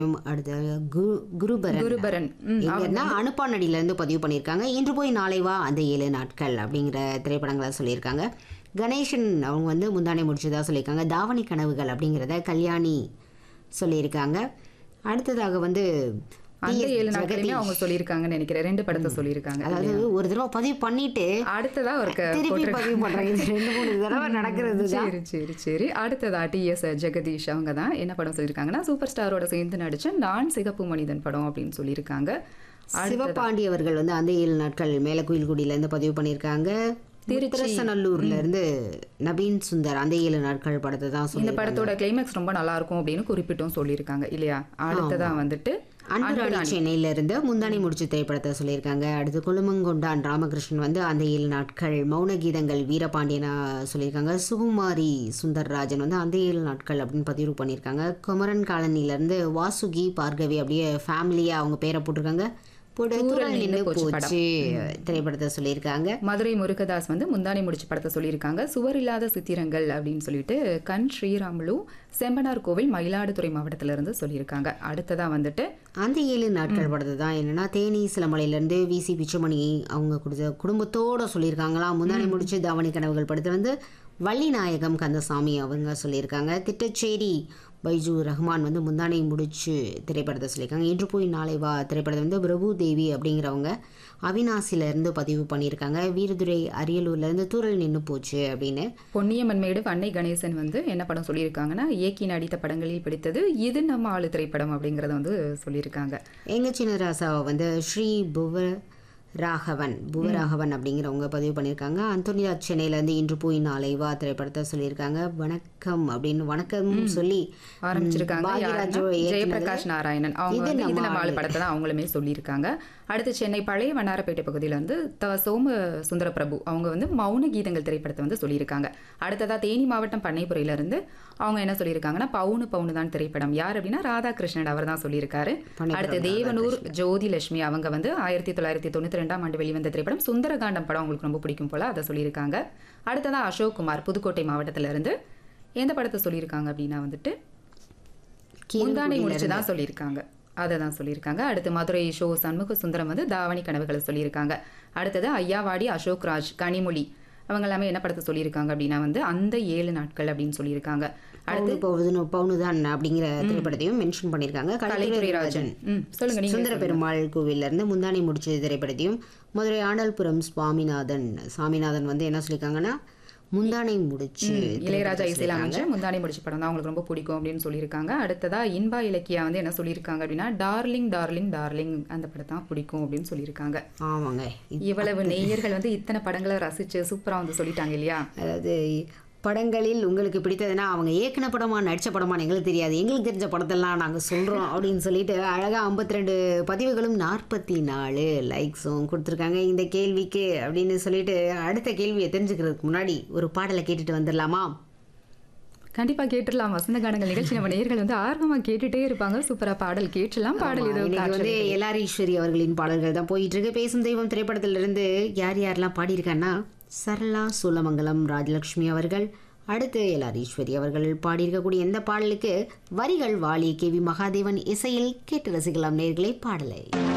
ம், அடுத்து குரு குருபரன் குருபரன் ம், எங்கன்னா அனுப்பானடியில இருந்து பதிவு பண்ணியிருக்காங்க இன்று போய் நாளை வா அந்த ஏழு நாட்கள் அப்படிங்கிற திரைப்படங்களை சொல்லியிருக்காங்க கணேசன் அவங்க வந்து முந்தானை முடிச்சதா சொல்லியிருக்காங்க தாவணி கனவுகள் அப்படிங்கிறத கல்யாணி சொல்லியிருக்காங்க அடுத்ததாக வந்து அந்த டி.எஸ். ஏழு நாட்களுமே ஜெகதீஷ். அவங்க சொல்லியிருக்காங்கன்னு நினைக்கிறேன் ரெண்டு படத்தை சொல்லியிருக்காங்க அதாவது ஒரு தடவை பதிவு பண்ணிட்டு அடுத்ததா ஒரு க- திருப்பி பதிவு பண்றாங்க இது ரெண்டு மூணு தடவை நடக்கிறது தான் சரி சரி சரி அடுத்ததா டிஎஸ் ஜெகதீஷ் அவங்க தான் என்ன படம் சொல்லியிருக்காங்கன்னா சூப்பர் ஸ்டாரோட சேர்ந்து நடிச்ச நான் சிகப்பு மனிதன் படம் அப்படின்னு சொல்லியிருக்காங்க சிவபாண்டி அவர்கள் வந்து அந்த ஏழு நாட்கள் மேலக்குயில்குடியில இருந்து பதிவு பண்ணியிருக்காங்க திருச்சிரசநல்லூர்ல இருந்து நவீன் சுந்தர் அந்த ஏழு நாட்கள் படத்தை தான் இந்த சொல்லி படத்தோட கிளைமேக்ஸ் ரொம்ப நல்லா இருக்கும் அப்படின்னு குறிப்பிட்டும் சொல்லியிருக்காங்க இல்லையா அடுத்ததா வந்துட்டு அன்புராணி சென்னையில இருந்து முந்தானி முடிச்சு திரைப்படத்தை சொல்லியிருக்காங்க அடுத்து குழுமங்கொண்டான் ராமகிருஷ்ணன் வந்து அந்த ஏழு நாட்கள் மௌன கீதங்கள் வீரபாண்டியனா சொல்லியிருக்காங்க சுகுமாரி சுந்தர்ராஜன் வந்து அந்த ஏழு நாட்கள் அப்படின்னு பதிவு பண்ணியிருக்காங்க குமரன் காலனில இருந்து வாசுகி பார்கவி அப்படியே ஃபேமிலியா அவங்க பேரை போட்டிருக்காங்க போட்டு தூரல் நின்று போச்சு திரைப்படத்தை சொல்லியிருக்காங்க மதுரை முருகதாஸ் வந்து முந்தானை முடிச்சு படத்தை சொல்லியிருக்காங்க சுவர் இல்லாத சித்திரங்கள் அப்படின்னு சொல்லிட்டு கண் ஸ்ரீராமுலு செம்பனார் கோவில் மயிலாடுதுறை மாவட்டத்துல இருந்து சொல்லியிருக்காங்க அடுத்ததா வந்துட்டு அந்த ஏழு நாட்கள் படத்தை தான் என்னன்னா தேனி சிலமலையிலேருந்து விசி பிச்சமணி அவங்க கொடுத்த குடும்பத்தோட சொல்லியிருக்காங்களாம் முந்தானை முடிச்சு தாவணி கனவுகள் படத்தை வந்து வள்ளிநாயகம் கந்தசாமி அவங்க சொல்லியிருக்காங்க திட்டச்சேரி பைஜு ரஹ்மான் வந்து முந்தானை முடிச்சு திரைப்படத்தை சொல்லியிருக்காங்க இன்று போய் நாளை வா திரைப்படத்தை வந்து பிரபு தேவி அப்படிங்கிறவங்க அவினாசில இருந்து பதிவு பண்ணியிருக்காங்க வீரதுரை அரியலூர்ல இருந்து தூரல் நின்று போச்சு அப்படின்னு பொன்னியம்மன் மேடு அன்னை கணேசன் வந்து என்ன படம் சொல்லியிருக்காங்கன்னா இயக்கி நடித்த படங்களில் பிடித்தது இது நம்ம ஆளு திரைப்படம் அப்படிங்கறத வந்து சொல்லியிருக்காங்க எங்க சின்ன ராசாவை வந்து ஸ்ரீ புவ ராகவன் புவராகவன் அப்படிங்கிறவங்க பதிவு பண்ணியிருக்காங்க அந்தோனியா சென்னையிலேருந்து இன்று போய் நாளை வா திரைப்படத்தை சொல்லியிருக்காங்க வணக்கம் அப்படின்னு வணக்கம் சொல்லி ஆரம்பிச்சிருக்காங்க பாக்யராஜ் யாருன்னா இயக்குனது. ஜெயபிரகாஷ் நாராயணன் அவங்க இது வந்து இது நம்ம நம்ம ஆளு படத்தை தான் அவங்களுமே சொல்லியிருக்காங்க அடுத்து சென்னை பழைய வண்ணாரப்பேட்டை பகுதியில வந்து த சோம சுந்தர பிரபு அவங்க வந்து மௌன கீதங்கள் திரைப்படத்தை வந்து சொல்லியிருக்காங்க அடுத்ததா தேனி மாவட்டம் பண்ணைப்புறையில இருந்து அவங்க என்ன சொல்லியிருக்காங்கன்னா பவுனு பவுனு தான் திரைப்படம் யார் அப்படின்னா ராதாகிருஷ்ணன் அவர் தான் சொல்லியிருக்காரு பண்ணைப்புறம் அடுத்து தேவனூர் ஜோதி லட்சுமி அவங்க வந்து ஆயிரத்தி தொள்ளாயிரத்தி தொண்ணூத்தி ரெண்டாம் ஆண்டு வெளிவந்த திரைப்படம் சுந்தரகாண்டம் படம் அவங்களுக்கு ரொம்ப பிடிக்கும் போல அதை சொல்லியிருக்காங்க அடுத்ததா அசோக் குமார் புதுக்கோட்டை மாவட்டத்துல இருந்து எந்த படத்தை சொல்லியிருக்காங்க அப்படின்னா வந்துட்டு முந்தானை முடிச்சு தான் சொல்லியிருக்காங்க அதை தான் சொல்லியிருக்காங்க அடுத்து மதுரை ஷோ சண்முக சுந்தரம் வந்து தாவணி கனவுகளை சொல்லியிருக்காங்க அடுத்தது ஐயாவாடி அசோக் ராஜ் கனிமொழி அவங்க எல்லாமே என்ன படத்தை சொல்லியிருக்காங்க அப்படின்னா வந்து அந்த ஏழு நாட்கள் அப்படின்னு சொல்லியிருக்காங்க பவுனு பவுனு பவுனுதான் அப்படிங்கிற திரைப்படத்தையும் மென்ஷன் பண்ணியிருக்காங்க கலைத்துறை ராஜன் ம் சொல்லுங்க நீங்க சுந்தர பெருமாள் கோவில்ல இருந்து முந்தானை முடிச்ச திரைப்படத்தையும் மதுரை ஆண்டல்புரம் சுவாமிநாதன் சாமிநாதன் வந்து என்ன சொல்லியிருக்காங்கன்னா முந்தானை முடிச்சு இளையராஜா இசையில் அமைச்ச முந்தானை முடிச்சு படம் தான் அவங்களுக்கு ரொம்ப பிடிக்கும் அப்படின்னு சொல்லியிருக்காங்க அடுத்ததா இன்பா இலக்கியா வந்து என்ன சொல்லியிருக்காங்க அப்படின்னா டார்லிங் டார்லிங் டார்லிங் அந்த படம் தான் பிடிக்கும் அப்படின்னு சொல்லியிருக்காங்க ஆமாங்க இது- இவ்வளவு நேயர்கள் வந்து இத்தனை படங்களை ரசிச்சு சூப்பரா வந்து சொல்லிட்டாங்க இல்லையா அதாவது படங்களில் உங்களுக்கு பிடித்ததுன்னா அவங்க ஏற்கன படமா நடித்த படமான்னு எங்களுக்கு தெரியாது எங்களுக்கு தெரிஞ்ச படத்தெல்லாம் நாங்கள் சொல்கிறோம் அப்படின்னு சொல்லிட்டு அழகாக ஐம்பத்தி ரெண்டு பதிவுகளும் நாற்பத்தி நாலு லைக்ஸும் கொடுத்துருக்காங்க இந்த கேள்விக்கு அப்படின்னு சொல்லிட்டு அடுத்த கேள்வியை தெரிஞ்சுக்கிறதுக்கு முன்னாடி ஒரு பாடலை கேட்டுட்டு வந்துடலாமா கண்டிப்பா கேட்டுடலாம் வசந்த கானங்கள் நிகழ்ச்சி நம்ம நேயர்கள் வந்து ஆர்வமா கேட்டுட்டே இருப்பாங்க சூப்பரா பாடல் கேட்டுலாம் பாடல் ஏதோ இன்னைக்கு வந்து எல்லார் ஈஸ்வரி அவர்களின் பாடல்கள் தான் போயிட்டு இருக்கு பேசும் தெய்வம் திரைப்படத்திலிருந்து யார் யாரெல்லாம் பாடியிருக்காங்கன்னா சரளா சூலமங்கலம் ராஜலட்சுமி அவர்கள் அடுத்து எல்லார் ஈஸ்வரி அவர்கள் பாடியிருக்கக்கூடிய எந்த பாடலுக்கு வரிகள் வாலி கே வி மகாதேவன் இசையில் கேட்டு ரசிக்கலாம் நேர்களை பாடலை